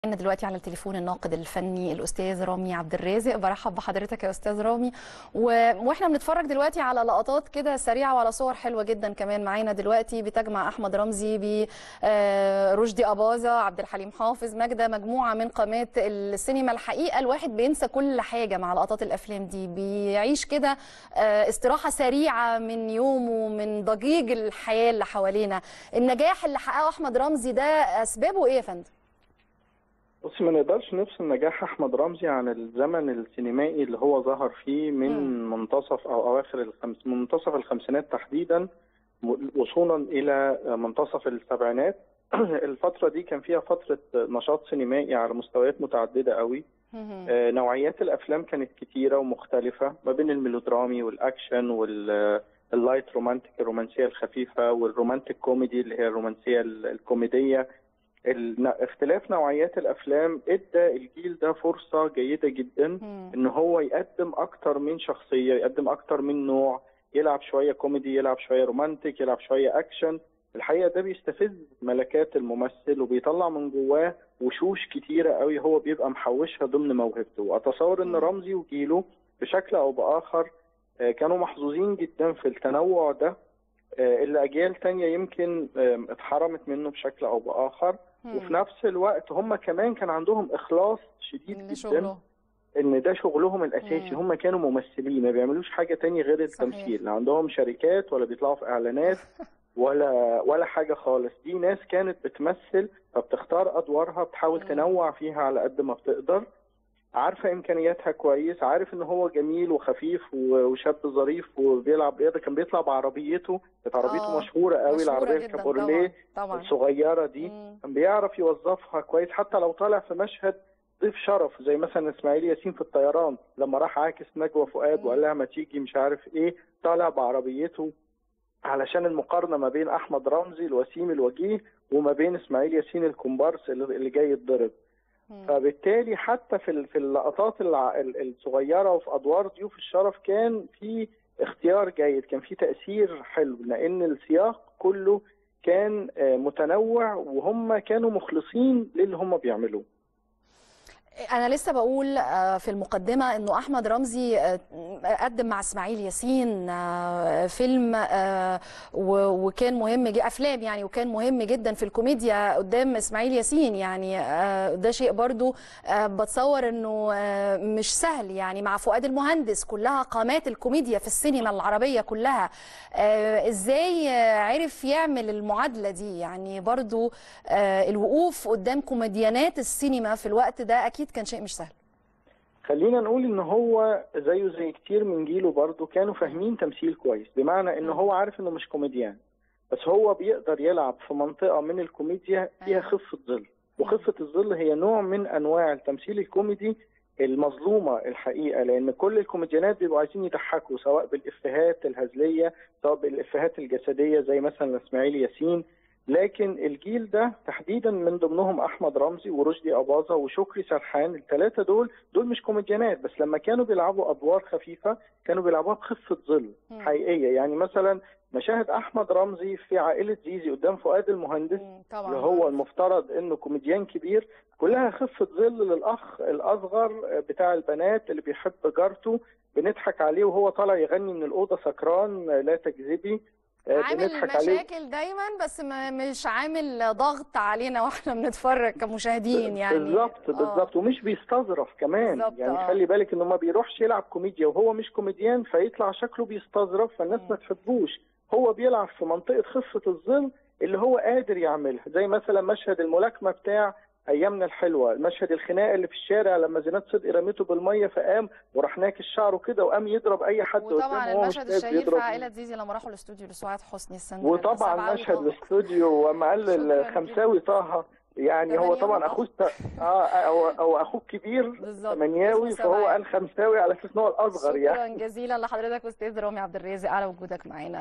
معانا دلوقتي على التليفون الناقد الفني الاستاذ رامي عبد الرازق برحب بحضرتك يا استاذ رامي و... واحنا بنتفرج دلوقتي على لقطات كده سريعه وعلى صور حلوه جدا كمان معانا دلوقتي بتجمع احمد رمزي برشدي اباظه عبد الحليم حافظ ماجده مجموعه من قامات السينما الحقيقه الواحد بينسى كل حاجه مع لقطات الافلام دي بيعيش كده استراحه سريعه من يومه من ضجيج الحياه اللي حوالينا النجاح اللي حققه احمد رمزي ده اسبابه ايه يا فندم بص ما نقدرش نفصل نجاح احمد رمزي عن الزمن السينمائي اللي هو ظهر فيه من م. منتصف او اواخر الخمس من منتصف الخمسينات تحديدا وصولا الى منتصف السبعينات الفتره دي كان فيها فتره نشاط سينمائي على مستويات متعدده قوي آه نوعيات الافلام كانت كتيره ومختلفه ما بين الميلودرامي والاكشن واللايت رومانتيك الرومانسيه الخفيفه والرومانتيك كوميدي اللي هي الرومانسيه الكوميديه اختلاف نوعيات الافلام ادى الجيل ده فرصه جيده جدا م. ان هو يقدم اكتر من شخصيه يقدم اكتر من نوع يلعب شويه كوميدي يلعب شويه رومانتيك يلعب شويه اكشن الحقيقه ده بيستفز ملكات الممثل وبيطلع من جواه وشوش كتيره قوي هو بيبقى محوشها ضمن موهبته واتصور ان رمزي وجيله بشكل او باخر كانوا محظوظين جدا في التنوع ده اللي اجيال تانية يمكن اتحرمت منه بشكل او باخر مم. وفي نفس الوقت هم كمان كان عندهم اخلاص شديد جدا شغله. ان ده شغلهم الاساسي مم. هم كانوا ممثلين ما بيعملوش حاجه تانية غير التمثيل لا عندهم شركات ولا بيطلعوا في اعلانات ولا ولا حاجه خالص دي ناس كانت بتمثل فبتختار ادوارها بتحاول مم. تنوع فيها على قد ما بتقدر عارفه امكانياتها كويس عارف ان هو جميل وخفيف وشاب ظريف وبيلعب رياضه كان بيطلع بعربيته كانت عربيته مشهوره قوي العربيه الكابورليه الصغيره دي مم. كان بيعرف يوظفها كويس حتى لو طالع في مشهد ضيف شرف زي مثلا اسماعيل ياسين في الطيران لما راح عاكس نجوى فؤاد وقال لها ما تيجي مش عارف ايه طالع بعربيته علشان المقارنه ما بين احمد رمزي الوسيم الوجيه وما بين اسماعيل ياسين الكومبارس اللي جاي يتضرب فبالتالي حتى في في اللقطات الصغيره وفي ادوار ضيوف الشرف كان في اختيار جيد كان في تاثير حلو لان السياق كله كان متنوع وهم كانوا مخلصين للي هم بيعملوه انا لسه بقول في المقدمه انه احمد رمزي قدم مع اسماعيل ياسين فيلم وكان مهم جدا افلام يعني وكان مهم جدا في الكوميديا قدام اسماعيل ياسين يعني ده شيء برضو بتصور انه مش سهل يعني مع فؤاد المهندس كلها قامات الكوميديا في السينما العربيه كلها ازاي عرف يعمل المعادله دي يعني برضو الوقوف قدام كوميديانات السينما في الوقت ده اكيد اكيد كان شيء مش سهل خلينا نقول ان هو زيه زي كتير من جيله برضه كانوا فاهمين تمثيل كويس بمعنى ان هو عارف انه مش كوميديان بس هو بيقدر يلعب في منطقه من الكوميديا فيها خفه ظل وخفه الظل هي نوع من انواع التمثيل الكوميدي المظلومه الحقيقه لان كل الكوميديانات بيبقوا عايزين يضحكوا سواء بالافيهات الهزليه سواء بالافيهات الجسديه زي مثلا اسماعيل ياسين لكن الجيل ده تحديدا من ضمنهم احمد رمزي ورشدي اباظه وشكري سرحان الثلاثه دول دول مش كوميديانات بس لما كانوا بيلعبوا ادوار خفيفه كانوا بيلعبوها بخفه ظل حقيقيه يعني مثلا مشاهد احمد رمزي في عائله زيزي قدام فؤاد المهندس طبعا. اللي هو المفترض انه كوميديان كبير كلها خفه ظل للاخ الاصغر بتاع البنات اللي بيحب جارته بنضحك عليه وهو طالع يغني من الاوضه سكران لا تكذبي عامل مشاكل عليه. دايما بس مش عامل ضغط علينا واحنا بنتفرج كمشاهدين يعني بالظبط بالظبط ومش بيستظرف كمان يعني آه. خلي بالك انه ما بيروحش يلعب كوميديا وهو مش كوميديان فيطلع شكله بيستظرف فالناس م. ما تحبوش هو بيلعب في منطقه خفه الظل اللي هو قادر يعملها زي مثلا مشهد الملاكمه بتاع ايامنا الحلوه المشهد الخناقه اللي في الشارع لما زينات صدقي رميته بالميه فقام وراح ناكس شعره كده وقام يضرب اي حد وطبعا المشهد الشهير في عائله زيزي لما راحوا الاستوديو لسعاد حسني السنه وطبعا مشهد الاستوديو وما قال الخمساوي طه يعني هو طبعا اخوه اه او, أو اخوه الكبير منياوي فهو قال خمساوي على اساس ان هو الاصغر شكرا يعني شكرا جزيلا لحضرتك استاذ رامي عبد الرازق على وجودك معانا